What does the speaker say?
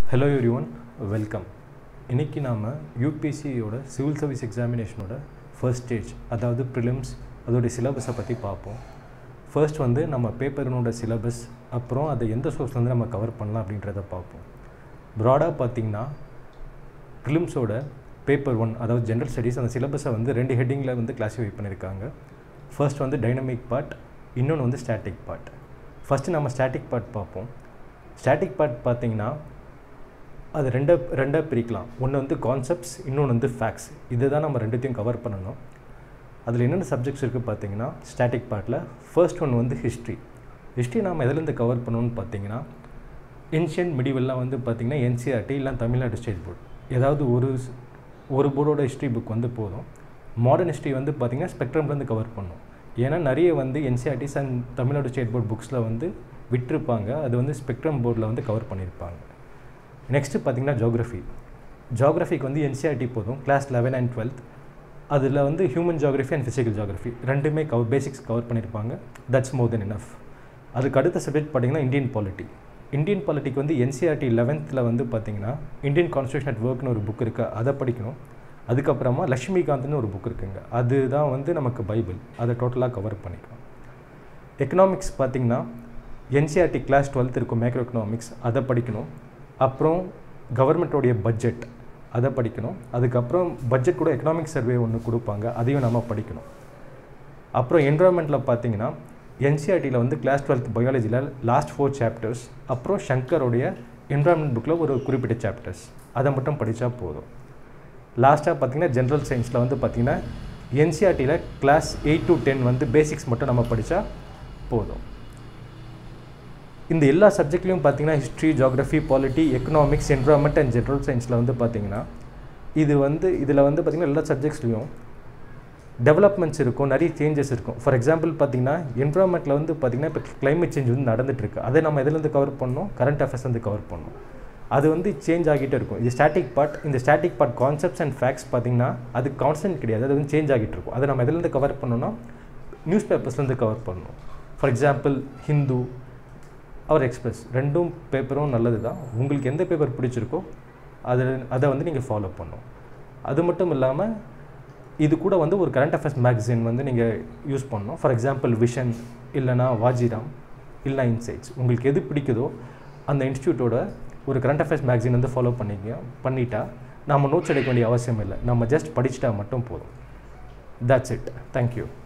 hello every one welcome இன்றைக்கி நாம் யூபிஎஸ்சியோட சிவில் சர்வீஸ் எக்ஸாமினேஷனோட ஃபர்ஸ்ட் ஸ்டேஜ் அதாவது ப்ரிலிம்ஸ் அதோடைய சிலபஸை பற்றி பார்ப்போம் ஃபர்ஸ்ட் வந்து நம்ம பேப்பரினோட சிலபஸ் அப்புறம் அதை எந்த சோர்ஸ்லேருந்து நம்ம கவர் பண்ணலாம் அப்படின்றத பார்ப்போம் ப்ராடாக பார்த்தீங்கன்னா ப்ரிலிம்ஸோட பேப்பர் ஒன் அதாவது ஜென்ரல் ஸ்டடீஸ் அந்த சிலபஸை வந்து ரெண்டு ஹெட்டிங்கில் வந்து கிளாஸிஃபை பண்ணியிருக்காங்க ஃபர்ஸ்ட் வந்து டைனமிக் பார்ட் இன்னொன்று வந்து ஸ்டாட்டிக் பார்ட் ஃபஸ்ட்டு நம்ம ஸ்டாட்டிக் பார்ட் பார்ப்போம் ஸ்டாட்டிக் பார்ட் பார்த்தீங்கன்னா அது ரெண்டா ரெண்டாக பிரிக்கலாம் ஒன்று வந்து கான்செப்ட்ஸ் இன்னொன்று வந்து ஃபேக்ட்ஸ் இதை தான் நம்ம ரெண்டுத்தையும் கவர் பண்ணணும் அதில் என்னென்ன சப்ஜெக்ட்ஸ் இருக்குது பார்த்தீங்கன்னா ஸ்டாட்டிக் பார்ட்டில் ஃபர்ஸ்ட் ஒன் வந்து ஹிஸ்ட்ரி ஹிஸ்ட்ரி நாம் எதுலேருந்து கவர் பண்ணணும்னு பார்த்தீங்கன்னா ஏன்ஷியன்ட் மிடிவெல்லாம் வந்து பார்த்திங்கன்னா என்சிஆர்டி இல்லை தமிழ்நாடு ஸ்டேட் போர்டு ஏதாவது ஒரு ஸ்- ஒரு போர்டோட ஹிஸ்ட்ரி புக் வந்து போதும் மாடர்ன் ஹிஸ்ட்ரி வந்து பார்த்திங்கன்னா ஸ்பெக்ட்ரம்லேருந்து கவர் பண்ணும் ஏன்னா நிறைய வந்து NCERTs and Tamil Nadu state board புக்ஸில் வந்து விட்டிருப்பாங்க அது வந்து ஸ்பெக்ட்ரம் போர்டில் வந்து கவர் பண்ணியிருப்பாங்க நெக்ஸ்ட்டு பார்த்தீங்கன்னா ஜியோகிரஃபி ஜியோகிரஃபிக்கு வந்து என்சிஆர்டி போதும் கிளாஸ் லெவன் அண்ட் டுவெல்த் அதில் வந்து human geography and physical geography ரெண்டுமே கவர் பேசிக்ஸ் கவர் பண்ணியிருப்பாங்க தட்ஸ் மோர் தென் enough அதுக்கு அடுத்த சப்ஜெக்ட் பார்த்தீங்கன்னா இந்தியன் பாலிட்டி இந்தியன் பாலிட்டிக்கு வந்து என்சிஆர்டி லெவன்த்தில் வந்து பார்த்தீங்கன்னா இந்தியன் கான்ஸ்டியூஷன் அட் ஒர்க்னு ஒரு புக் இருக்குது அதை படிக்கணும் அதுக்கப்புறமா லக்ஷ்மிகாந்த்னு ஒரு புக் இருக்குங்க அதுதான் வந்து நமக்கு பைபிள் அதை டோட்டலாக கவர் பண்ணிக்கணும் எக்கனாமிக்ஸ் பார்த்தீங்கன்னா என்சிஆர்டி கிளாஸ் டுவெல்த் இருக்கும் மேக்ரோ எக்கனாமிக்ஸ் அதை படிக்கணும் அப்புறம் கவர்மெண்ட்டோடைய பட்ஜெட் அதை படிக்கணும் அதுக்கப்புறம் பட்ஜெட் கூட எக்கனாமிக் சர்வே ஒன்று கொடுப்பாங்க அதையும் நம்ம படிக்கணும் அப்புறம் என்வரான்மெண்ட்டில் பார்த்தீங்கன்னா என்சிஆர்டியில் வந்து கிளாஸ் டுவெல்த் பயாலஜியில் லாஸ்ட் ஃபோர் சாப்டர்ஸ் அப்புறம் ஷங்கருடைய என்வரான்மெண்ட் புக்கில் ஒரு குறிப்பிட்ட சாப்டர்ஸ் அதை மட்டும் படித்தா போதும் லாஸ்ட்டாக பார்த்தீங்கன்னா ஜென்ரல் சயின்ஸில் வந்து பார்த்தீங்கன்னா என்சிஆர்டியில் கிளாஸ் எயிட் டு டென் வந்து பேசிக்ஸ் மட்டும் நம்ம படித்தா போதும் இந்த எல்லா சப்ஜெக்ட்லையும் பார்த்தீங்கன்னா history geography polity economics environment and general சயின்ஸில் வந்து பார்த்தீங்கன்னா இது வந்து இதில் வந்து பார்த்தீங்கன்னா எல்லா சப்ஜெக்ட்ஸ்லையும் டெவலப்மெண்ட்ஸ் இருக்கும் நிறைய சேஞ்சஸ் இருக்கும் ஃபார் எக்ஸாம்பிள் பார்த்தீங்கன்னா என்வரான்மெண்ட்டில் வந்து பார்த்தீங்கன்னா இப்போ climate சேஞ்ச் வந்து நடந்துட்டு இருக்கு அதை நம்ம எதுலேருந்து கவர் பண்ணணும் கரண்ட் அஃபேர்ஸ் வந்து கவர் பண்ணணும் அது வந்து சேஞ்ச் ஆகிட்டே இருக்கும் இது ஸ்டாட்டிக் பார்ட் இந்த static part concepts and facts பார்த்தீங்கன்னா அது கான்ஸ்டன்ட் கிடையாது அது வந்து சேஞ்ச் ஆகிட்டு இருக்கும் அதை நம்ம எதுலேருந்து கவர் பண்ணணும்னா நியூஸ் பேப்பர்ஸ்லேருந்து கவர் பண்ணணும் for example Hindu or Express ரெண்டும் பேப்பரும் நல்லது தான் உங்களுக்கு எந்த பேப்பர் பிடிச்சிருக்கோ அது அதை வந்து நீங்கள் ஃபாலோ பண்ணணும் அது மட்டும் இல்லாமல் இது கூட வந்து ஒரு கரண்ட் அஃபேர்ஸ் மேகசின் வந்து நீங்கள் யூஸ் பண்ணணும் ஃபார் எக்ஸாம்பிள் விஷன் இல்லைனா வாஜிராம் இல்லைனா இன்சைட்ஸ் உங்களுக்கு எது பிடிக்குதோ அந்த இன்ஸ்டியூட்டோட ஒரு கரண்ட் அஃபேர்ஸ் மேகசின் வந்து ஃபாலோ பண்ணிக்க பண்ணிட்டா நம்ம நோட்ஸ் எடுக்க வேண்டிய அவசியம் இல்லை நம்ம ஜஸ்ட் படிச்சிட்டா மட்டும் போதும் தட்ஸ் இட் தேங்க்யூ